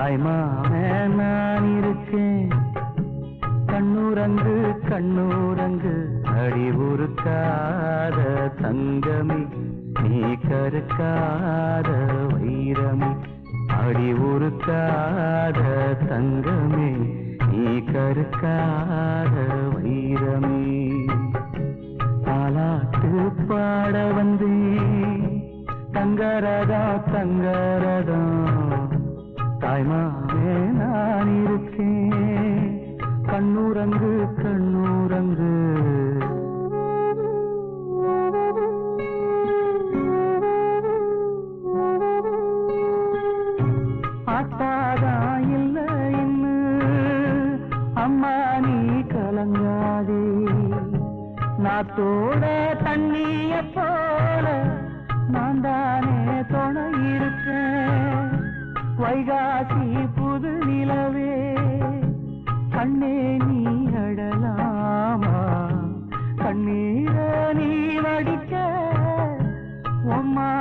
தாய்மாமே நான் இருக்கேன் கண்ணுரங்கு கண்ணுரங்கு அடி உருக்காத தங்கமே நீ கருக்காத வைரமே அடி உருக்காத தங்கமே நீ கருக்காத வைரமே தாலாட்டு பாட வந்தேன் தங்கரதா தங்கரதா தாய்மாமே நான் இருக்கேன் கண்ணுரங்கு கண்ணுரங்கு ஆத்தாதா இல்ல இன்னு அம்மா நீ கலங்காதே நாத்தோட தண்ணிய போல நான் தானே துணை இருக்கேன் வைகாசி புது நிலவே கண்ணே நீ அடலாமா கண்ணீர நீ வடிக்க உம்மா